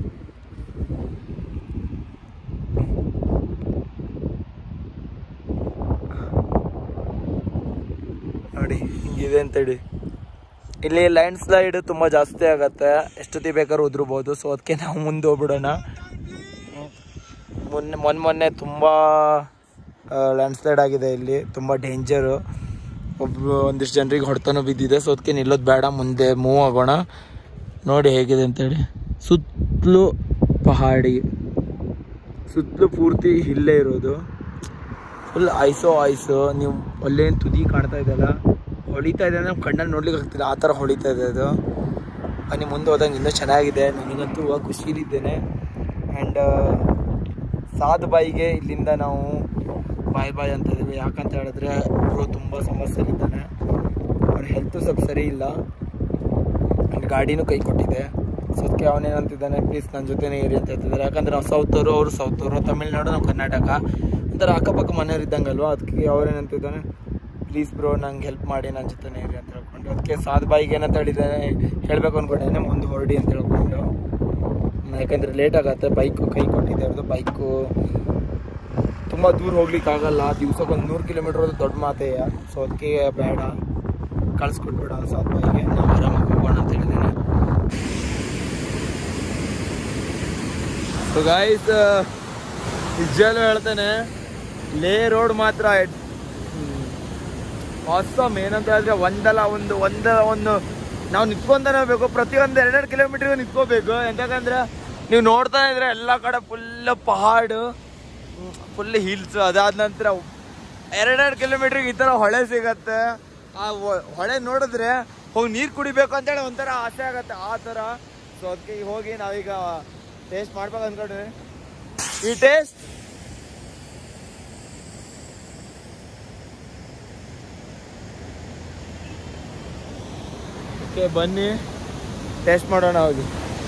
A: ನೋಡಿ ಹಿಂಗಿದೆ ಅಂತೇಳಿ ಇಲ್ಲಿ ಲ್ಯಾಂಡ್ ಸ್ಲೈಡ್ ತುಂಬ ಜಾಸ್ತಿ ಆಗತ್ತೆ ಎಷ್ಟೊತ್ತಿ ಬೇಕಾದ್ರೂ ಉದ್ರಬಹುದು ಸೊ ಅದಕ್ಕೆ ನಾವು ಮುಂದೆ ಹೋಗ್ಬಿಡೋಣ ಮೊನ್ನೆ ಮೊನ್ನೆ ಮೊನ್ನೆ ತುಂಬ ಲ್ಯಾಂಡ್ ಸ್ಲೈಡ್ ಆಗಿದೆ ಇಲ್ಲಿ ತುಂಬ ಡೇಂಜರು ಒಬ್ಬ ಒಂದಿಷ್ಟು ಜನರಿಗೆ ಹೊಡೆತನೂ ಬಿದ್ದಿದೆ ಸೊ ಅದಕ್ಕೆ ನಿಲ್ಲೋದು ಬೇಡ ಮುಂದೆ ಮೂವ್ ಆಗೋಣ ನೋಡಿ ಹೇಗಿದೆ ಅಂತೇಳಿ ಸುತ್ತಲೂ ಪಹಾಡಿ ಸುತ್ತಲೂ ಪೂರ್ತಿ ಹಿಲ್ಲೇ ಇರೋದು ಫುಲ್ ಐಸೋ ಐಸು ನೀವು ಅಲ್ಲೇನು ತುದಿ ಕಾಣ್ತಾ ಇದೆಯಲ್ಲ ಹೊಳಿತಾ ಇದೆ ಅಂದ್ರೆ ಕಣ್ಣಲ್ಲಿ ನೋಡ್ಲಿಕ್ಕೆ ಆಗ್ತಿಲ್ಲ ಆ ಥರ ಹೊಳಿತಾ ಇದೆ ಅದು ನೀವು ಮುಂದೆ ಹೋದಂಗೆ ಇನ್ನೂ ಚೆನ್ನಾಗಿದೆ ನನಗಂತೂ ಇವಾಗ ಖುಷಿಲಿದ್ದೇನೆ ಆ್ಯಂಡ್ ಸಾಧು ಬಾಯಿಗೆ ಇಲ್ಲಿಂದ ನಾವು ಬಾಯ್ ಬಾಯ್ ಅಂತ ಇದ್ದೀವಿ ಯಾಕಂತ ಹೇಳಿದ್ರೆ ಅವರು ತುಂಬ ಸಮಸ್ಯೆಲಿದ್ದಾನೆ ಅವ್ರ ಹೆಲ್ತು ಸ್ವಲ್ಪ ಸರಿ ಇಲ್ಲ ಆ್ಯಂಡ್ ಗಾಡಿನೂ ಕೈ ಕೊಟ್ಟಿದೆ ಸೊ ಅದಕ್ಕೆ ಅವನೇನಂತಿದ್ದಾನೆ ಪ್ಲೀಸ್ ನನ್ನ ಜೊತೆನೇ ಇರಿ ಅಂತ ಹೇಳ್ತಿದ್ದಾರೆ ಯಾಕಂದ್ರೆ ನಾವು ಸೌತವರು ಅವರು ಸೌತವರು ತಮಿಳ್ನಾಡು ನಾವು ಕರ್ನಾಟಕ ಒಂಥರ ಅಕ್ಕಪಕ್ಕ ಮನೆಯವ್ರು ಇದ್ದಂಗಲ್ವಾ ಅದಕ್ಕೆ ಅವ್ರೇನಂತಿದ್ದಾನೆ ಪ್ಲೀಸ್ ಬ್ರೋ ನಂಗೆ ಹೆಲ್ಪ್ ಮಾಡಿ ನನ್ನ ಜೊತೆನೇ ಇರಿ ಅಂತ ಹೇಳ್ಕೊಂಡು ಅದಕ್ಕೆ ಸಾಧು ಬಾಯಿಗೆ ಏನಂತ ಹೇಳಿದ್ದಾನೆ ಹೇಳಬೇಕು ಅಂದ್ಕೊಂಡಿದ್ದಾನೆ ಮುಂದೆ ಹೊರಡಿ ಅಂತ ಹೇಳ್ಕೊಂಡು ಯಾಕಂದರೆ ಲೇಟ್ ಆಗತ್ತೆ ಬೈಕು ಕೈ ಕೊಟ್ಟಿದೆ ಅವ್ರದ್ದು ಬೈಕು ತುಂಬ ದೂರ ಹೋಗ್ಲಿಕ್ಕೆ ಆಗಲ್ಲ ದಿವ್ಸಕ್ಕೆ ಒಂದು ನೂರು ಕಿಲೋಮೀಟರ್ ದೊಡ್ಡ ಮಾತೇ ಸೊ ಅದಕ್ಕೆ ಬೇಡ ಕಳಿಸ್ಕೊಟ್ಬೇಡ ಸಾಧು ಬಾಯಿಗೆ ನಾವು ಆರಾಮಾಗಿ ಹೋಗೋಣ ಅಂತ ಹೇಳಿದ್ದೇನೆ ಸೊ ಗಾಯ್ಸ್ ನಿಜಲ್ಲೂ ಹೇಳ್ತೇನೆ ಲೇ ರೋಡ್ ಮಾತ್ರ ಆಸಮ್ ಏನಂತ ಹೇಳಿದ್ರೆ ಒಂದಲ್ಲ ಒಂದು ಒಂದಲ್ಲ ಒಂದು ನಾವು ನಿಂತ್ಕೊಂತಾನೆ ಹೋಗ್ಬೇಕು ಪ್ರತಿಯೊಂದು ಎರಡೆರಡು ಕಿಲೋಮೀಟ್ರಿಗೆ ನಿಂತ್ಕೋಬೇಕು ಎಂತಕಂದ್ರೆ ನೀವು ನೋಡ್ತಾ ಇದ್ರೆ ಎಲ್ಲ ಕಡೆ ಫುಲ್ ಪಹಾಡು ಫುಲ್ ಹಿಲ್ಸ್ ಅದಾದ ನಂತರ ಎರಡೆರಡು ಕಿಲೋಮೀಟ್ರಿಗೆ ಈ ಥರ ಹೊಳೆ ಸಿಗತ್ತೆ ಆ ಹೊ- ಹೊಳೆ ನೋಡಿದ್ರೆ ಹೋಗಿ ನೀರು ಕುಡಿಬೇಕು ಅಂತೇಳಿ ಒಂಥರ ಆಸೆ ಆಗತ್ತೆ ಆ ಥರ ಸೊ ಅದಕ್ಕೆ ಈಗ ಹೋಗಿ ನಾವೀಗ ಟೇಸ್ಟ್ ಮಾಡ್ಬೇಕು ಅಂದ್ಕೊಂಡ್ವಿ ಈ ಟೇಸ್ಟ್ ಓಕೆ ಬನ್ನಿ ಟೇಸ್ಟ್ ಮಾಡೋಣ ಹೋಗಿ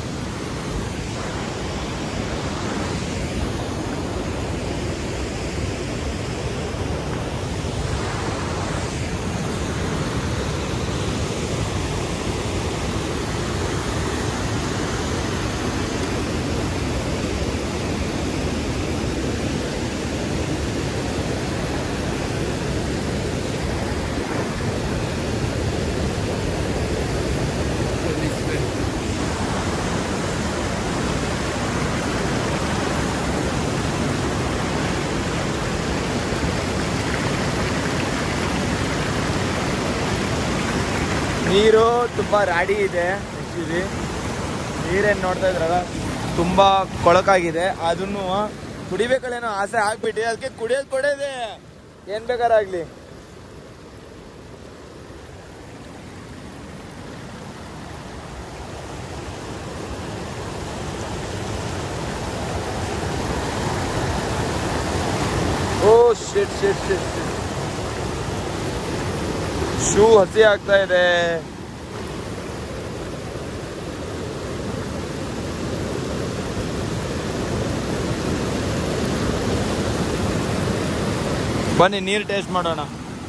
A: ನೀರು ತುಂಬ ರಾಡಿ ಇದೆ ಆ್ಯಕ್ಚುಲಿ ನೀರೇನು ನೋಡ್ತಾ ಇದ್ರಲ್ಲ ತುಂಬ ಕೊಳಕಾಗಿದೆ ಅದನ್ನು ಕುಡಿಬೇಕಲ್ಲೇನೋ ಆಸೆ ಆಗ್ಬಿಟ್ಟು ಅದಕ್ಕೆ ಕುಡಿಯೋದು ಕೊಡೋದೆ ಏನು ಬೇಕಾರಾಗಲಿ ಓ ಶಿಟ್ ಶಿಟ್ ಶಿಟ್ ಶಿಟ್ ಶೂ ಹಸಿ ಆಗ್ತಾ ಇದೆ ಬನ್ನಿ ನೀರು ಟೇಸ್ಟ್ ಮಾಡೋಣ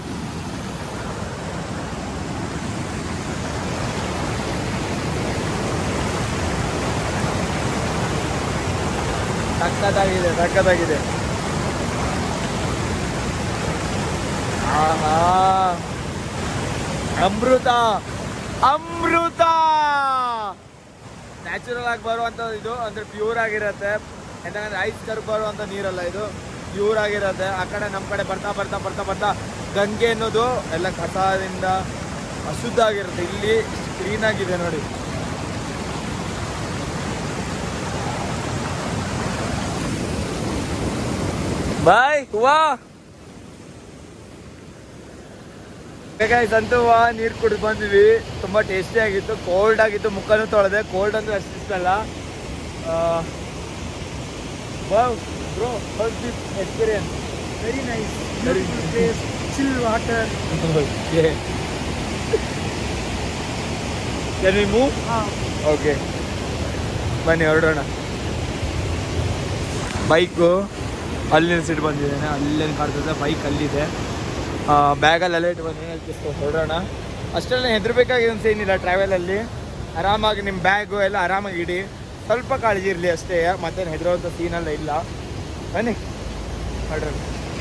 A: ಸಕ್ಕತ್ತಾಗಿದೆ ಸಕ್ಕತ್ತಾಗಿದೆ ಆಹಾ ಅಮೃತ ಅಮೃತ ನ್ಯಾಚುರಲ್ ಆಗಿ ಬರುವಂತ ಇದು ಅಂದ್ರೆ ಪ್ಯೂರ್ ಆಗಿರತ್ತೆ ಯಾಕಂದ್ರೆ ಐಸ್ ಕರ್ ಬರುವಂತ ನೀರಲ್ಲ ಇದು ಪ್ಯೂರ್ ಆಗಿರತ್ತೆ ಆ ಕಡೆ ನಮ್ಮ ಕಡೆ ಬರ್ತಾ ಬರ್ತಾ ಬರ್ತಾ ಬರ್ತಾ ಗಂಗೆ ಅನ್ನೋದು ಎಲ್ಲ ಕಸದಿಂದ ಅಶುದ್ಧ ಆಗಿರುತ್ತೆ ಇಲ್ಲಿ ಕ್ಲೀನ್ ಆಗಿದೆ ನೋಡಿ ಬಾಯ್ ವಾ ಬೇಕಾಯ್ತು ಅಂತೂ ನೀರು ಕುಡಿದು ಬಂದ್ವಿ ತುಂಬ ಟೇಸ್ಟಿ ಆಗಿತ್ತು ಕೋಲ್ಡ್ ಆಗಿತ್ತು ಮುಖನೂ ತೊಳೆದೆ ಕೋಲ್ಡ್ ಅಂದ್ರೆ ಅಷ್ಟು ಇಷ್ಟ ಅಲ್ಲ bro first this experience very nice beautiful place chill water can we move okay ಬನ್ನಿ ಹೊರಡೋಣ ಬೈಕು ಅಲ್ಲಿ ನಿಲ್ಸಿಟ್ಟು ಬಂದಿದ್ದೇನೆ ಅಲ್ಲೇನು ಕಾಡ್ತದೆ ಬೈಕ್ ಅಲ್ಲಿದೆ ಬ್ಯಾಗಲ್ಲೆಲ್ಲ ಇಟ್ಟು ಬಂದಿದ್ದೀನಿ ಅದಕ್ಕೆ ಹೊರಡೋಣ ಅಷ್ಟೆಲ್ಲ ಹೆದರ್ಬೇಕಾಗಿ ಏನಿಲ್ಲ ಟ್ರಾವೆಲಲ್ಲಿ ಆರಾಮಾಗಿ ನಿಮ್ಮ ಬ್ಯಾಗು ಎಲ್ಲ ಆರಾಮಾಗಿ ಇಡಿ ಸ್ವಲ್ಪ ಕಾಳಜಿ ಇರಲಿ ಅಷ್ಟೇ ಮತ್ತೇನು ಹೆದರೋಂಥ ಸೀನೆಲ್ಲ ಇಲ್ಲ ಬನ್ನಿ ಹೊರಡೋಣ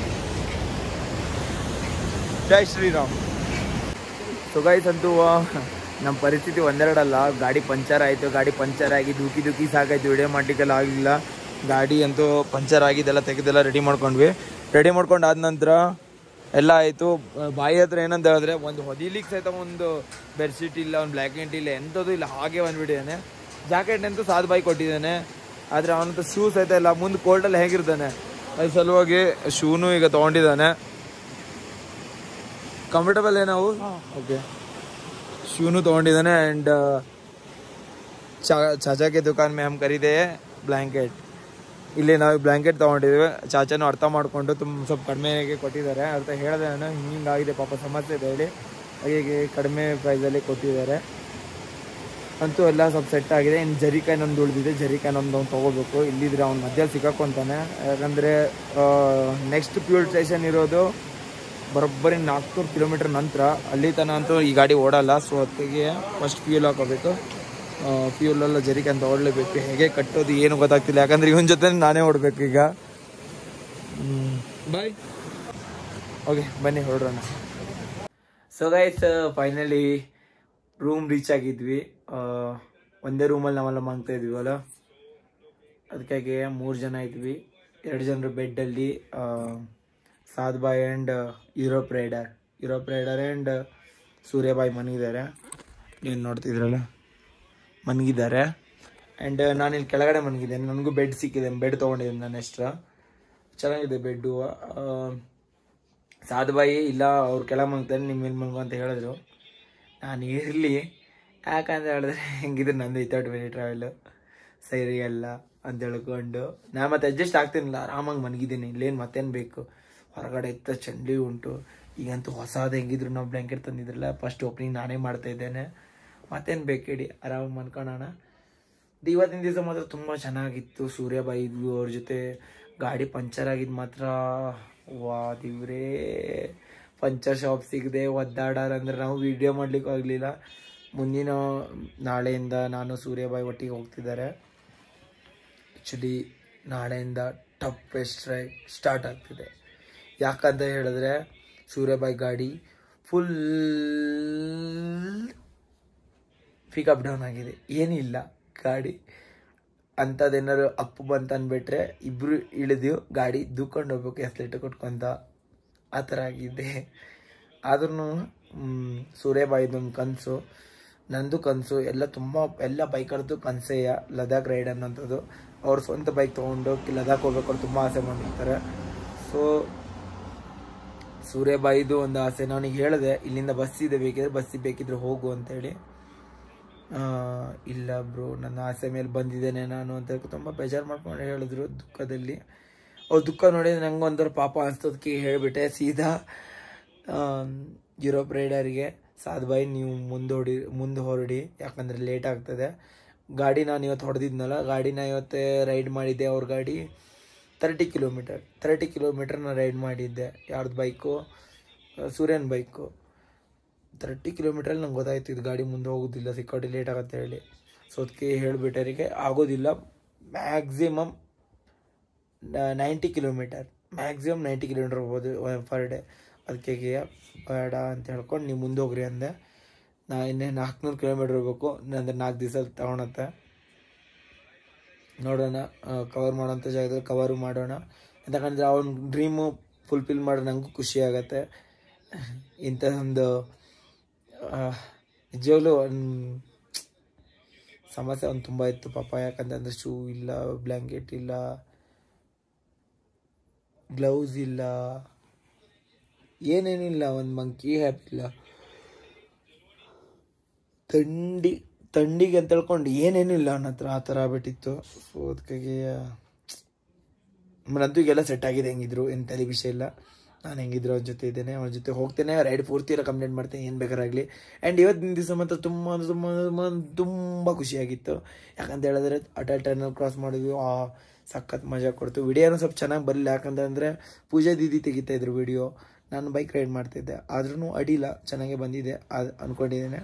A: ಜೈ ಶ್ರೀರಾಮ್ ಸುಗಾಯ್ಸ್ ಅಂತೂ ನಮ್ಮ ಪರಿಸ್ಥಿತಿ ಒಂದೆರಡಲ್ಲ ಗಾಡಿ ಪಂಚರ್ ಆಯಿತು ಗಾಡಿ ಪಂಚರ್ ಆಗಿ ದೂಕಿ ದೂಕಿ ಸಾಕಾಯ್ತು ವಿಡಿಯೋ ಮಾಡಲಿಕ್ಕೆಲ್ಲ ಆಗಲಿಲ್ಲ ಗಾಡಿ ಅಂತೂ ಪಂಚರ್ ಆಗಿದ್ದೆಲ್ಲ ತೆಗೆದೆಲ್ಲ ರೆಡಿ ಮಾಡ್ಕೊಂಡ್ವಿ ರೆಡಿ ಮಾಡ್ಕೊಂಡು ಆದ ನಂತರ ಎಲ್ಲ ಆಯಿತು ಬಾಯಿ ಹತ್ರ ಏನಂತ ಹೇಳಿದ್ರೆ ಒಂದು ಹೊದಿಲಿಕ್ಕೆ ಸಹಿತ ಒಂದು ಬೆಡ್ಶೀಟ್ ಇಲ್ಲ ಒಂದು ಬ್ಲ್ಯಾಂಕೆಟ್ ಇಲ್ಲ ಎಂಥದ್ದು ಇಲ್ಲ ಹಾಗೆ ಬಂದ್ಬಿಟ್ಟಿದ್ದಾನೆ ಜಾಕೆಟ್ ಅಂತೂ ಸಾದ್ ಬಾಯಿ ಕೊಟ್ಟಿದ್ದಾನೆ ಆದರೆ ಅವನಂತೂ ಶೂ ಸಹಿತ ಇಲ್ಲ ಮುಂದೆ ಕೋಲ್ಡಲ್ಲಿ ಹೇಗಿರ್ತಾನೆ ಅದ್ರ ಸಲುವಾಗಿ ಶೂನು ಈಗ ತೊಗೊಂಡಿದ್ದಾನೆ ಕಂಫರ್ಟಬಲ್ ಏನಾವು ಓಕೆ ಶೂನು ತೊಗೊಂಡಿದ್ದಾನೆ ಆ್ಯಂಡ್ ಚಾಚಾ ಕೆ ದುಕಾನ್ ಮೇ ಹಮ್ ಖರೀದೆ ಬ್ಲ್ಯಾಂಕೆಟ್ ಇಲ್ಲಿ ನಾವು ಬ್ಲ್ಯಾಂಕೆಟ್ ತೊಗೊಂಡಿದ್ದೀವಿ ಚಾಚಾನು ಅರ್ಥ ಮಾಡಿಕೊಂಡು ತುಂಬ ಸ್ವಲ್ಪ ಕಡಿಮೆಗೆ ಕೊಟ್ಟಿದ್ದಾರೆ ಅರ್ಥ ಹೇಳಿದೆ ನಾನು ಹಿಂಗಾಗಿದೆ ಪಾಪ ಸಮಸ್ಯೆ ಇದೆ ಹೇಳಿ ಹಾಗೆ ಕಡಿಮೆ ಪ್ರೈಸಲ್ಲಿ ಕೊಟ್ಟಿದ್ದಾರೆ ಅಂತೂ ಎಲ್ಲ ಸ್ವಲ್ಪ ಸೆಟ್ ಆಗಿದೆ ಇನ್ನು ಜರಿಕಾಯಿ ನಮ್ದು ಉಳಿದಿದೆ ಜರಿಕಾಯಿ ನಮ್ದು ಅವ್ನು ತೊಗೋಬೇಕು ಇಲ್ಲಿದ್ರೆ ಅವ್ನು ಮಧ್ಯ ಸಿಕ್ಕಾಕೊಂತಾನೆ ಯಾಕಂದರೆ ನೆಕ್ಸ್ಟ್ ಫ್ಯೂಲ್ ಸ್ಟೇಷನ್ ಇರೋದು ಬರೋಬ್ಬರಿ ನಾಲ್ಕುನೂರು ಕಿಲೋಮೀಟರ್ ನಂತರ ಅಲ್ಲಿ ತನಕ ಅಂತೂ ಈ ಗಾಡಿ ಓಡಲ್ಲ ಸೊ ಅದಕ್ಕೆ ಫಸ್ಟ್ ಫ್ಯೂಲ್ ಹಾಕೋಬೇಕು ಫ್ಯೂಲೆಲ್ಲ ಜರಿಕಾಯಿ ತೊಗೊಳ್ಲೇಬೇಕು ಹೇಗೆ ಕಟ್ಟೋದು ಏನು ಗೊತ್ತಾಗ್ತಿಲ್ಲ ಯಾಕಂದ್ರೆ ಇವನ ಜೊತೆ ನಾನೇ ಓಡಬೇಕು ಈಗ ಬಾಯ್ ಓಕೆ ಬನ್ನಿ ಹೊರಡೋಣ so guys finally room reach ಆಗಿದ್ವಿ ಆ, ಒಂದೇ ರೂಮಲ್ಲಿ ನಾವೆಲ್ಲ ಮಂಗ್ತಾ ಇದ್ವಿವಲ್ಲ ಅದಕ್ಕಾಗಿ ಮೂರು ಜನ ಇದ್ವಿ ಎರಡು ಜನರ ಬೆಡ್ಡಲ್ಲಿ ಸಾದ್ಬಾಯ್ and Europe rider Europe rider and Suryabhai ಮನಗಿದ್ದಾರೆ ನೀವು ನೋಡ್ತಿದ್ರಲ್ಲ ಮನಗಿದ್ದಾರೆ ಆ್ಯಂಡ್ ನಾನು ಇಲ್ಲಿ ಕೆಳಗಡೆ ಮನಗಿದ್ದೇನೆ ನನಗೂ ಬೆಡ್ ಸಿಕ್ಕಿದೆ ಬೆಡ್ ತೊಗೊಂಡಿದ್ದೀನಿ ನಾನು ಎಕ್ಸ್ಟ್ರಾ ಚೆನ್ನಾಗಿದೆ ಬೆಡ್ಡು ಸಾಧುಬಾಯಿ ಇಲ್ಲ ಅವ್ರು ಕೆಳಗೆ ಮಲಗ್ತಾರೆ ನಿಮ್ಮ ಮೇಲೆ ಮಲ್ಗು ಅಂತ ಹೇಳಿದ್ರು ನಾನು ಇರಲಿ ಯಾಕಂತ ಹೇಳಿದ್ರೆ ಹೆಂಗಿದ್ರೆ ನಂದು ವಿತೌಟ್ ವೆರಿ ಟ್ರಾವೆಲ್ ಸರಿ ಅಲ್ಲ ಅಂತ ಹೇಳ್ಕೊಂಡು ನಾನು ಮತ್ತೆ ಅಡ್ಜಸ್ಟ್ ಆಗ್ತೀನಿಲ್ಲ ಆರಾಮಾಗಿ ಮನಗಿದ್ದೀನಿ ಇಲ್ಲೇನು ಮತ್ತೇನು ಬೇಕು ಹೊರಗಡೆ ಇತ್ತ ಚಂಡಿ ಉಂಟು ಈಗಂತೂ ಹೊಸದು ಹೆಂಗಿದ್ರು ನಾವು ಬ್ಲ್ಯಾಂಕೆಟ್ ತಂದಿದ್ರಲ್ಲ ಫಸ್ಟ್ ಓಪನಿಂಗ್ ನಾನೇ ಮಾಡ್ತಾ ಇದ್ದೇನೆ ಮತ್ತೇನು ಬೇಕು ಹೇಳಿ ಆರಾಮಾಗಿ ಮನ್ಕೊಳ್ಳೋಣ ಇದು ಇವತ್ತಿನ ದಿವಸ ಮಾತ್ರ ತುಂಬ ಚೆನ್ನಾಗಿತ್ತು ಸೂರ್ಯಬಾಯಿ ಇದ್ವು ಅವ್ರ ಜೊತೆ ಗಾಡಿ ಪಂಚರ್ ಆಗಿದ್ದು ಮಾತ್ರ ವಾ ದಿವ್ರೇ ಪಂಚರ್ ಶಾಪ್ ಸಿಗದೆ ಒದ್ದಾಡಾರ ಅಂದ್ರೆ ನಾವು ವಿಡಿಯೋ ಮಾಡ್ಲಿಕ್ಕೂ ಆಗಲಿಲ್ಲ ಮುಂದಿನ ನಾಳೆಯಿಂದ ನಾನು ಸೂರ್ಯಬಾಯಿ ಒಟ್ಟಿಗೆ ಹೋಗ್ತಿದ್ದಾರೆ ಆ್ಯಕ್ಚುಲಿ ನಾಳೆಯಿಂದ ಟಫ್ ಸ್ಟ್ರೈಕ್ ಸ್ಟಾರ್ಟ್ ಆಗ್ತಿದೆ ಯಾಕಂತ ಹೇಳಿದ್ರೆ ಸೂರ್ಯಬಾಯಿ ಗಾಡಿ ಫುಲ್ ಪಿಕಪ್ ಡೌನ್ ಆಗಿದೆ ಏನಿಲ್ಲ ಗಾಡಿ ಅಂಥದ್ದೇನಾದ್ರು ಅಪ್ಪು ಬಂತ ಅಂದ್ಬಿಟ್ರೆ ಇಬ್ರು ಇಳಿದು ಗಾಡಿ ದೂಕೊಂಡು ಹೋಗ್ಬೇಕು ಎಸ್ಲೇಟ್ ಕೊಟ್ಕೊಂತ ಆ ಥರ ಆಗಿದೆ ಆದ್ರೂ ಸೂರ್ಯಬಾಯಿದೊಂದು ಕನಸು ನಂದು ಕನಸು ಎಲ್ಲ ತುಂಬ ಎಲ್ಲ ಬೈಕರ್ದು ಕನಸೆಯ ಲದಾಖ್ ರೈಡ್ ಅನ್ನೋಂಥದ್ದು ಅವ್ರ ಸ್ವಂತ ಬೈಕ್ ತೊಗೊಂಡು ಲದಾಖ್ ಹೋಗ್ಬೇಕು ಅವ್ರು ತುಂಬ ಆಸೆ ಮಾಡಿರ್ತಾರೆ ಸೊ ಸೂರ್ಯಬಾಯಿದು ಒಂದು ಆಸೆ ನನಗೆ ಹೇಳಿದೆ ಇಲ್ಲಿಂದ ಬಸ್ ಇದೆ ಬೇಕಿದ್ರೆ ಬಸ್ಸಿಗೆ ಬೇಕಿದ್ರೆ ಹೋಗು ಅಂತೇಳಿ ಆ, ಇಲ್ಲ ಬ್ರೋ ನನ್ನ ಆಸೆ ಮೇಲೆ ಬಂದಿದ್ದೇನೆ ನಾನು ಅಂತ ಹೇಳ್ಕೊಂಡು ತುಂಬ ಬೇಜಾರು ಮಾಡ್ಕೊಂಡು ಹೇಳಿದ್ರು ದುಃಖದಲ್ಲಿ ಅವ್ರು ದುಃಖ ನೋಡಿದ್ರೆ ನಂಗೆ ಒಂಥರ ಪಾಪ ಅನ್ಸ್ತದಕ್ಕೆ ಹೇಳಿಬಿಟ್ಟೆ ಸೀದಾ ಯುರೋಪ್ ರೈಡರಿಗೆ ಸಾಧ್ಬಾಯಿ ನೀವು ಮುಂದೆ ಹೊಡಿ ಮುಂದೆ ಹೊರಡಿ ಯಾಕಂದರೆ ಲೇಟ್ ಆಗ್ತದೆ ಗಾಡಿ ನಾನು ಇವತ್ತು ಹೊಡೆದಿದ್ನಲ್ಲ ಗಾಡಿನ ಇವತ್ತೇ ರೈಡ್ ಮಾಡಿದ್ದೆ ಅವ್ರ ಗಾಡಿ ತರ್ಟಿ ಕಿಲೋಮೀಟರ್ ತರ್ಟಿ ಕಿಲೋಮೀಟರ್ ನಾನು ರೈಡ್ ಮಾಡಿದ್ದೆ ಯಾರ್ದು ಬೈಕು ಸೂರ್ಯನ್ ಬೈಕು ತರ್ಟಿ ಕಿಲೋಮೀಟ್ರಲ್ಲಿ ನಂಗೆ ಗೊತ್ತಾಯ್ತು ಇದು ಗಾಡಿ ಮುಂದೆ ಹೋಗೋದಿಲ್ಲ ಸಿಕ್ಕಾಟಿ ಲೇಟ್ ಆಗತ್ತೆ ಹೇಳಿ ಸೊ ಅದಕ್ಕೆ ಹೇಳಿಬಿಟ್ಟರಿಗೆ ಆಗೋದಿಲ್ಲ maximum ninety kilometre maximum ninety kilometre ಹೋಗ್ಬೋದು ಪರ್ ಡೇ ಅದಕ್ಕೆ ಬೇಡ ಅಂತ ಹೇಳ್ಕೊಂಡು ನೀವು ಮುಂದೆ ಹೋಗ್ರಿ ಅಂದೆ ನಾ ಇನ್ನೇ ನಾಲ್ಕುನೂರು ಕಿಲೋಮೀಟ್ರ್ ಹೋಗ್ಬೇಕು ನಂದು ನಾಲ್ಕು ದಿವಸ ತಗೊಳತ್ತೆ ನೋಡೋಣ ಕವರ್ ಮಾಡೋಂಥ ಜಾಗದಲ್ಲಿ ಕವರು ಮಾಡೋಣ ಯಾಕಂದರೆ ಅವನ ಡ್ರೀಮು ಫುಲ್ಫಿಲ್ ಮಾಡೋ ನನಗೂ ಖುಷಿ ಆಗತ್ತೆ ಇಂಥ ಒಂದು ನಿಜವಾಗ್ಲೂ ಒಂದು ಸಮಸ್ಯೆ ಒಂದು ತುಂಬ ಇತ್ತು ಪಾಪ ಯಾಕಂತಂದ್ರೆ ಶೂ ಇಲ್ಲ ಬ್ಲ್ಯಾಂಕೆಟ್ ಇಲ್ಲ ಗ್ಲೌಸ್ ಇಲ್ಲ ಏನೇನಿಲ್ಲ ಒಂದು ಮಂಕಿ ಹ್ಯಾಪ್ ಇಲ್ಲ ಥಂಡಿ ಥಂಡಿಗೆ ಅಂತ ಹೇಳ್ಕೊಂಡು ಏನೇನು ಇಲ್ಲ ಅವನ ಹತ್ರ ಆ ಥರ ಆಗ್ಬಿಟ್ಟಿತ್ತು ಸೊ ಅದಕ್ಕಾಗಿ ನಂದು ಈಗೆಲ್ಲ ಸೆಟ್ ಆಗಿದೆ ಹೆಂಗಿದ್ರು ಏನು ತಲೆ ವಿಷಯ ಇಲ್ಲ ನಾನು ಹೆಂಗಿದ್ರು ಅವ್ರ ಜೊತೆ ಇದ್ದೇನೆ ಅವ್ರ ಜೊತೆ ಹೋಗ್ತೇನೆ ರೈಡ್ ಪೂರ್ತಿ ಎಲ್ಲ ಕಂಪ್ಲೇಂಟ್ ಮಾಡ್ತೇನೆ ಏನು ಬೇಕಾರಾಗಲಿ ಆ್ಯಂಡ್ ಇವತ್ತಿನ ದಿವಸ ಮಾತ್ರ ತುಂಬ ಅಂದ್ರೆ ತುಂಬ ಅಂದ್ರೆ ತುಂಬ ತುಂಬ ಖುಷಿಯಾಗಿತ್ತು ಯಾಕಂತ ಹೇಳಿದ್ರೆ ಅಟಲ್ ಟರ್ನಲ್ ಕ್ರಾಸ್ ಮಾಡಿದ್ವಿ ಆ ಸಖತ್ ಮಜಾ ಕೊಡ್ತು ವಿಡಿಯೋನು ಸ್ವಲ್ಪ ಚೆನ್ನಾಗಿ ಬರಲಿಲ್ಲ ಯಾಕಂತಂದರೆ ಪೂಜಾ ದೀದಿ ತೆಗಿತಾ ಇದ್ರು ವಿಡಿಯೋ ನಾನು ಬೈಕ್ ರೈಡ್ ಮಾಡ್ತಿದ್ದೆ ಆದ್ರೂ ಅಡಿಲ್ಲ ಚೆನ್ನಾಗೇ ಬಂದಿದೆ ಅದು ಅಂದ್ಕೊಂಡಿದ್ದೇನೆ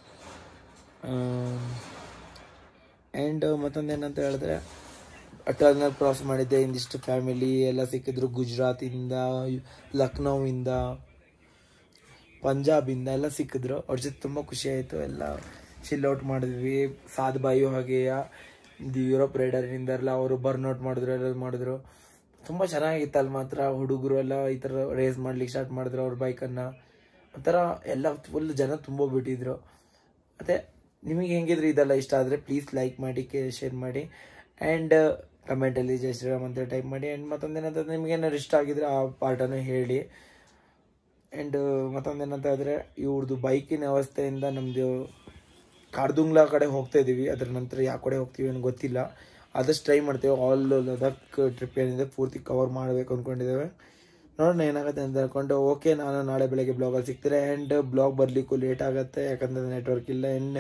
A: ಆ್ಯಂಡ್ ಮತ್ತೊಂದೇನಂತ ಹೇಳಿದ್ರೆ ಅಟಲ್ನಲ್ಲಿ ಕ್ರಾಸ್ ಮಾಡಿದ್ದೆ ಇಂದಿಷ್ಟು ಫ್ಯಾಮಿಲಿ ಎಲ್ಲ ಸಿಕ್ಕಿದ್ರು ಗುಜರಾತಿಂದ ಲಕ್ನೋವಿಂದ ಪಂಜಾಬಿಂದ ಎಲ್ಲ ಸಿಕ್ಕಿದ್ರು ಅವ್ರ ಜೊತೆ ತುಂಬ ಖುಷಿ ಆಯಿತು ಎಲ್ಲ ಚಿಲ್ ಔಟ್ ಮಾಡಿದ್ವಿ ಸಾದ್ ಬಾಯು ಹಾಗೆಯ ಇದು ಯುರೋಪ್ ರೈಡರ್ನಿಂದ ಎಲ್ಲ ಅವರು ಬರ್ನ್ ಔಟ್ ಮಾಡಿದ್ರು ಎಲ್ಲ ಮಾಡಿದ್ರು ತುಂಬ ಚೆನ್ನಾಗಿತ್ತು ಅಲ್ಲಿ ಮಾತ್ರ ಹುಡುಗರು ಎಲ್ಲ ಈ ಥರ ರೇಸ್ ಮಾಡ್ಲಿಕ್ಕೆ ಸ್ಟಾರ್ಟ್ ಮಾಡಿದ್ರು ಅವ್ರ ಬೈಕನ್ನು ಒಂಥರ ಎಲ್ಲ ಫುಲ್ ಜನ ತುಂಬೋಗ್ಬಿಟ್ಟಿದ್ರು ಮತ್ತು ನಿಮಗೆ ಹೆಂಗಿದ್ರೆ ಇದೆಲ್ಲ ಇಷ್ಟ ಆದರೆ ಪ್ಲೀಸ್ ಲೈಕ್ ಮಾಡಿ ಶೇರ್ ಮಾಡಿ ಆ್ಯಂಡ್ ಕಮೆಂಟಲ್ಲಿ ಜೈ ಶ್ರೀರಾಮ್ ಅಂತ ಟೈಪ್ ಮಾಡಿ ಆ್ಯಂಡ್ ಮತ್ತೊಂದೇನಂತಂದ್ರೆ ನಿಮ್ಗೆ ಏನಾದ್ರು ಇಷ್ಟ ಆಗಿದ್ರೆ ಆ ಪಾರ್ಟನ್ನು ಹೇಳಿ ಆ್ಯಂಡ್ ಮತ್ತೊಂದೇನಂತ ಹೇಳಿದ್ರೆ ಇವ್ರದ್ದು ಬೈಕಿನ ವ್ಯವಸ್ಥೆಯಿಂದ ನಮ್ಮದು ಕಾರ್ದುಂಗ್ಲಾ ಕಡೆ ಹೋಗ್ತಾ ಇದ್ದೀವಿ ಅದರ ನಂತರ ಯಾವ ಕಡೆ ಹೋಗ್ತೀವಿ ಅನ್ನೋ ಗೊತ್ತಿಲ್ಲ ಆದಷ್ಟು ಟ್ರೈ ಮಾಡ್ತೇವೆ ಆಲ್ ಲದಾಖ್ ಟ್ರಿಪ್ ಏನಿದೆ ಪೂರ್ತಿ ಕವರ್ ಮಾಡಬೇಕು ಅಂದ್ಕೊಂಡಿದ್ದೇವೆ ನೋಡೋಣ ಏನಾಗುತ್ತೆ ಅಂತ ಹೇಳ್ಕೊಂಡು ಓಕೆ ನಾನು ನಾಳೆ ಬೆಳಗ್ಗೆ ಬ್ಲಾಗಲ್ಲಿ ಸಿಗ್ತಾರೆ ಆ್ಯಂಡ್ ಬ್ಲಾಗ್ ಬರಲಿಕ್ಕೂ ಲೇಟ್ ಆಗುತ್ತೆ ಯಾಕಂದರೆ ನೆಟ್ವರ್ಕ್ ಇಲ್ಲ ಆ್ಯಂಡ್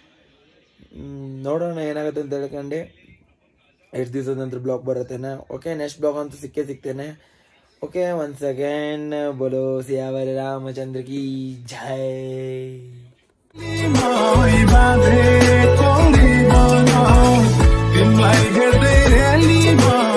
A: ನೋಡೋಣ ಏನಾಗುತ್ತೆ ಅಂತ ಹೇಳ್ಕೊಂಡು ಎಷ್ಟು ದಿವಸದ ನಂತರ ಬ್ಲಾಗ್ ಬರುತ್ತೇನೆ ಓಕೆ ನೆಕ್ಸ್ಟ್ ಬ್ಲಾಗ್ ಅಂತೂ ಸಿಕ್ಕೇ ಸಿಗ್ತೇನೆ ಓಕೆ ಒನ್ಸ್ ಅಗೇನ್ ಬೋಲೋ ಸಿಯಾವರ ರಾಮಚಂದ್ರ ಕಿ ಜೈ
E: Mai bade, tongi bana, in my head, really